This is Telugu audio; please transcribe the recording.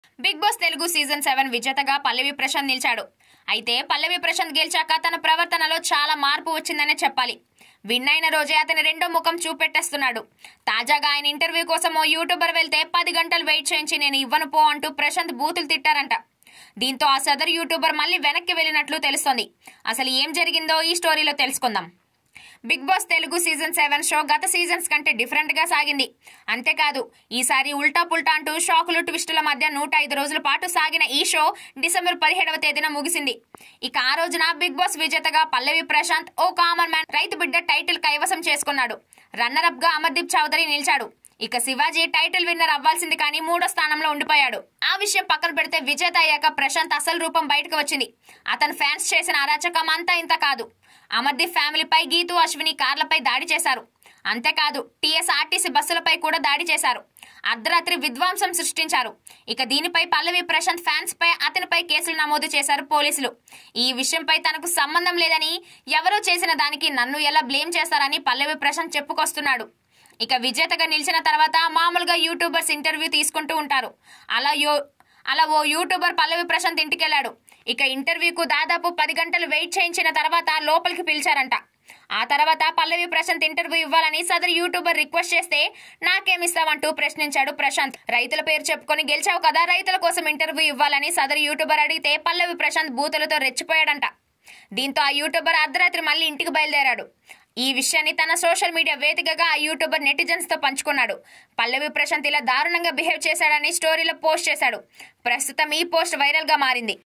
big Boss Telugu season seven విజేతగా పల్లవి ప్రశాంత్ నిలిచాడు అయితే పల్లవి ప్రశాంత్ గెలిచాక తన ప్రవర్తనలో చాలా మార్పు వచ్చిందనే చెప్పాలి విన్ అయిన రోజే అతని రెండో ముఖం చూపెట్టేస్తున్నాడు తాజాగా ఆయన ఇంటర్వ్యూ కోసం ఓ యూట్యూబర్ వెళ్తే పది గంటలు వెయిట్ చేయించి నేను ఇవ్వను పో అంటూ ప్రశాంత్ బూతులు తిట్టారంట దీంతో ఆ సదరు యూట్యూబర్ మళ్ళీ వెనక్కి వెళ్ళినట్లు తెలుస్తోంది అసలు ఏం జరిగిందో ఈ స్టోరీలో తెలుసుకుందాం Bigg Boss Telugu season seven show గత సీజన్స్ కంటే డిఫరెంట్ గా సాగింది అంతేకాదు ఈసారి ఉల్టా పుల్టా అంటూ షాకులు ట్విస్టుల మధ్య నూట ఐదు రోజుల పాటు సాగిన ఈ షో డిసెంబర్ పదిహేడవ తేదీన ముగిసింది ఇక ఆ రోజున బిగ్ బాస్ విజేతగా పల్లవి ప్రశాంత్ ఓ కామన్ మ్యాన్ రైతు బిడ్డ టైటిల్ కైవసం చేసుకున్నాడు రన్నర్ అప్ గా అమర్దీప్ చౌదరి నిలిచాడు ఇక శివాజీ టైటిల్ విన్నర్ అవ్వాల్సింది కానీ మూడో స్థానంలో ఉండిపోయాడు ఆ విషయం పక్కన పెడితే విజేత అయ్యాక ప్రశాంత్ అసలు రూపం బయటకు వచ్చింది అతను ఫ్యాన్స్ చేసిన అరాచకం అంతా ఇంత కాదు అమర్దీప్ ఫ్యామిలీపై గీతు అశ్విని కార్లపై దాడి చేశారు అంతేకాదు టీఎస్ఆర్టీసీ బస్సులపై కూడా దాడి చేశారు అర్ధరాత్రి విధ్వంసం సృష్టించారు ఇక దీనిపై పల్లవి ప్రశాంత్ ఫ్యాన్స్ పై అతనిపై కేసులు నమోదు చేశారు పోలీసులు ఈ విషయంపై తనకు సంబంధం లేదని ఎవరో చేసిన దానికి నన్ను ఎలా బ్లేమ్ చేస్తారని పల్లవి ప్రశాంత్ చెప్పుకొస్తున్నాడు ఇక విజేతగా నిలిచిన తర్వాత మామూలుగా యూట్యూబర్స్ ఇంటర్వ్యూ తీసుకుంటూ ఉంటారు అలా యో అలా ఓ యూట్యూబర్ పల్లవి ప్రశాంత్ ఇంటికెళ్లాడు ఇక ఇంటర్వ్యూకు దాదాపు పది గంటలు వెయిట్ చేయించిన తర్వాత లోపలికి పిలిచారంట ఆ తర్వాత పల్లవి ప్రశాంత్ ఇంటర్వ్యూ ఇవ్వాలని సదరు యూట్యూబర్ రిక్వెస్ట్ చేస్తే నాకేమిస్తావంటూ ప్రశ్నించాడు ప్రశాంత్ రైతుల పేరు చెప్పుకొని గెలిచావు కదా రైతుల కోసం ఇంటర్వ్యూ ఇవ్వాలని సదరు యూట్యూబర్ అడిగితే పల్లవి ప్రశాంత్ బూతులతో రెచ్చిపోయాడంట దీంతో ఆ యూట్యూబర్ అర్ధరాత్రి మళ్ళీ ఇంటికి బయలుదేరాడు ఈ విషయాన్ని తన సోషల్ మీడియా వేదికగా ఆ యూట్యూబర్ నెటిజన్స్ తో పంచుకున్నాడు పల్లవి ప్రశాంత్ ఇలా దారుణంగా బిహేవ్ చేశాడని స్టోరీలో పోస్ట్ చేశాడు ప్రస్తుతం ఈ పోస్ట్ వైరల్ గా మారింది